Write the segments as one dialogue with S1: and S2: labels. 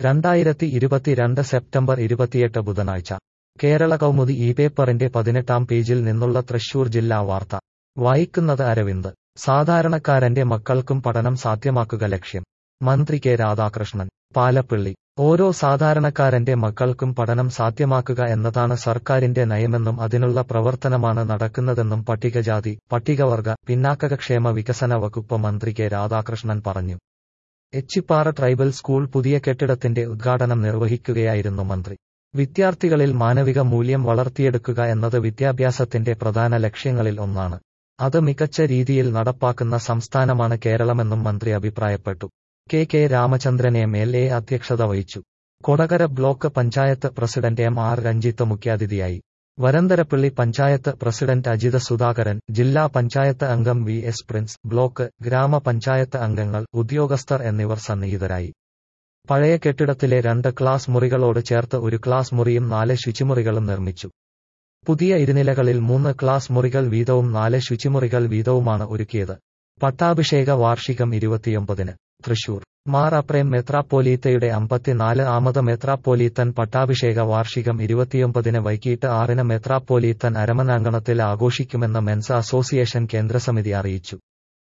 S1: രണ്ടായിരത്തി ഇരുപത്തിരണ്ട് സെപ്റ്റംബർ ഇരുപത്തിയെട്ട് ബുധനാഴ്ച കേരള കൗമുദി ഈ പേപ്പറിന്റെ പതിനെട്ടാം പേജിൽ നിന്നുള്ള തൃശൂർ ജില്ലാ വാർത്ത വായിക്കുന്നത് അരവിന്ദ് സാധാരണക്കാരന്റെ മക്കൾക്കും പഠനം സാധ്യമാക്കുക ലക്ഷ്യം മന്ത്രി കെ രാധാകൃഷ്ണൻ പാലപ്പിള്ളി ഓരോ സാധാരണക്കാരന്റെ മക്കൾക്കും പഠനം സാധ്യമാക്കുക എന്നതാണ് സർക്കാരിന്റെ നയമെന്നും അതിനുള്ള പ്രവർത്തനമാണ് നടക്കുന്നതെന്നും പട്ടികജാതി പട്ടികവർഗ പിന്നാക്കക്ഷേമ വികസന വകുപ്പ് മന്ത്രി കെ രാധാകൃഷ്ണൻ പറഞ്ഞു എച്ചിപ്പാറ ട്രൈബൽ സ്കൂൾ പുതിയ കെട്ടിടത്തിന്റെ ഉദ്ഘാടനം നിർവഹിക്കുകയായിരുന്നു മന്ത്രി വിദ്യാർത്ഥികളിൽ മാനവിക മൂല്യം വളർത്തിയെടുക്കുക എന്നത് വിദ്യാഭ്യാസത്തിന്റെ പ്രധാന ലക്ഷ്യങ്ങളിൽ ഒന്നാണ് അത് മികച്ച രീതിയിൽ നടപ്പാക്കുന്ന സംസ്ഥാനമാണ് കേരളമെന്നും മന്ത്രി അഭിപ്രായപ്പെട്ടു K K Ramachandran M L A അധ്യക്ഷത വഹിച്ചു Kodakara block panchayat president M R Ranjith മുഖ്യാതിഥിയായി വരന്തരപ്പള്ളി പഞ്ചായത്ത് പ്രസിഡന്റ് അജിത സുധാകരൻ ജില്ലാ പഞ്ചായത്ത് അംഗം വി എസ് പ്രിൻസ് ബ്ലോക്ക് ഗ്രാമപഞ്ചായത്ത് അംഗങ്ങൾ ഉദ്യോഗസ്ഥർ എന്നിവർ സന്നിഹിതരായി പഴയ കെട്ടിടത്തിലെ രണ്ട് ക്ലാസ് മുറികളോട് ചേർത്ത് ഒരു ക്ലാസ് മുറിയും നാല് ശുചിമുറികളും നിർമ്മിച്ചു പുതിയ ഇരുനിലകളിൽ മൂന്ന് ക്ലാസ് മുറികൾ വീതവും നാല് ശുചിമുറികൾ വീതവുമാണ് ഒരുക്കിയത് പട്ടാഭിഷേക വാർഷികം ഇരുപത്തിയൊമ്പതിന് തൃശൂർ മാർ അപ്രേം മെത്രാപ്പോലീത്തയുടെ അമ്പത്തിനാല് ആമത് മെത്രാപ്പോലീത്തൻ പട്ടാഭിഷേക വാർഷികം ഇരുപത്തിയൊമ്പതിന് വൈകിട്ട് ആറിന് മെത്രാപ്പോലീത്തൻ അരമനാങ്കണത്തിൽ ആഘോഷിക്കുമെന്ന് മെൻസ അസോസിയേഷൻ കേന്ദ്രസമിതി അറിയിച്ചു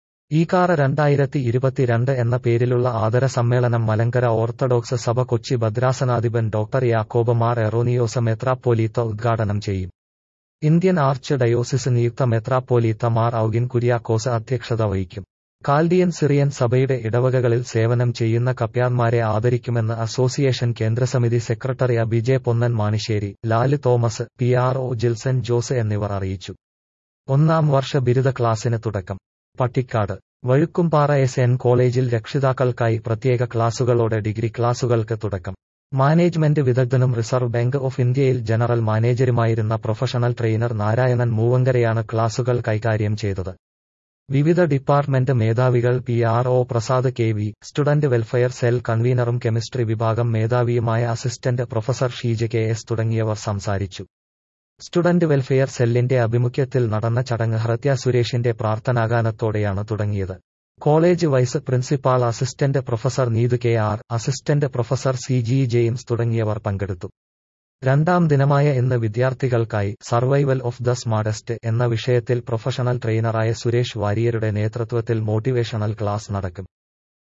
S1: ഈ കാറ രണ്ടായിരത്തി ഇരുപത്തിരണ്ട് എന്ന പേരിലുള്ള ആദര സമ്മേളനം മലങ്കര ഓർത്തഡോക്സ് സഭ കൊച്ചി ഭദ്രാസനാധിപൻ ഡോക്ടർ യാക്കോബ് മാർ എറോനിയോസ മെത്രാപ്പോലീത്ത ഉദ്ഘാടനം ചെയ്യും ഇന്ത്യൻ ആർച്ച് ഡയോസിസ് നിയുക്ത മെത്രാപ്പോലീത്ത മാർ ഔഗിൻ കുര്യാക്കോസ് അധ്യക്ഷത വഹിക്കും കാൽഡിയൻ സിറിയൻ സഭയുടെ ഇടവകകളിൽ സേവനം ചെയ്യുന്ന കപ്യാന്മാരെ ആദരിക്കുമെന്ന് അസോസിയേഷൻ കേന്ദ്രസമിതി secretary Abije Ponnan Manisseri Lal Thomas P R O Jilson Jose എന്നിവർ അറിയിച്ചു ഒന്നാം വർഷ ബിരുദ ക്ലാസിന് തുടക്കം പട്ടിക്കാട് വഴുക്കുംപാറ എസ് എൻ കോളേജിൽ രക്ഷിതാക്കൾക്കായി പ്രത്യേക ക്ലാസുകളോടെ ഡിഗ്രി ക്ലാസുകൾക്ക് തുടക്കം മാനേജ്മെന്റ് വിദഗ്ധനും റിസർവ് ബാങ്ക് ഓഫ് ഇന്ത്യയിൽ ജനറൽ മാനേജരുമായിരുന്ന പ്രൊഫഷണൽ ട്രെയിനർ നാരായണൻ മൂവങ്കരയാണ് ക്ലാസുകൾ കൈകാര്യം ചെയ്തത് വിവിധ ഡിപ്പാർട്ട്മെന്റ് മേധാവികൾ P R O Prasad K V student welfare cell കൺവീനറും കെമിസ്ട്രി വിഭാഗം മേധാവിയുമായ assistant professor Sheeja K S തുടങ്ങിയവർ സംസാരിച്ചു സ്റ്റുഡന്റ് വെൽഫെയർ സെല്ലിന്റെ ആഭിമുഖ്യത്തിൽ നടന്ന ചടങ്ങ് ഹൃത്യ സുരേഷിന്റെ പ്രാർത്ഥനാഗാനത്തോടെയാണ് തുടങ്ങിയത് college vice principal assistant professor Neethu K R assistant professor C G James തുടങ്ങിയവർ പങ്കെടുത്തു രണ്ടാം ദിനമായ ഇന്ന് വിദ്യാർത്ഥികൾക്കായി സർവൈവൽ ഓഫ് ദ സ്മാർട്ടസ്റ്റ് എന്ന വിഷയത്തിൽ പ്രൊഫഷണൽ ട്രെയിനറായ സുരേഷ് വാരിയരുടെ നേതൃത്വത്തിൽ മോട്ടിവേഷണൽ ക്ലാസ് നടക്കും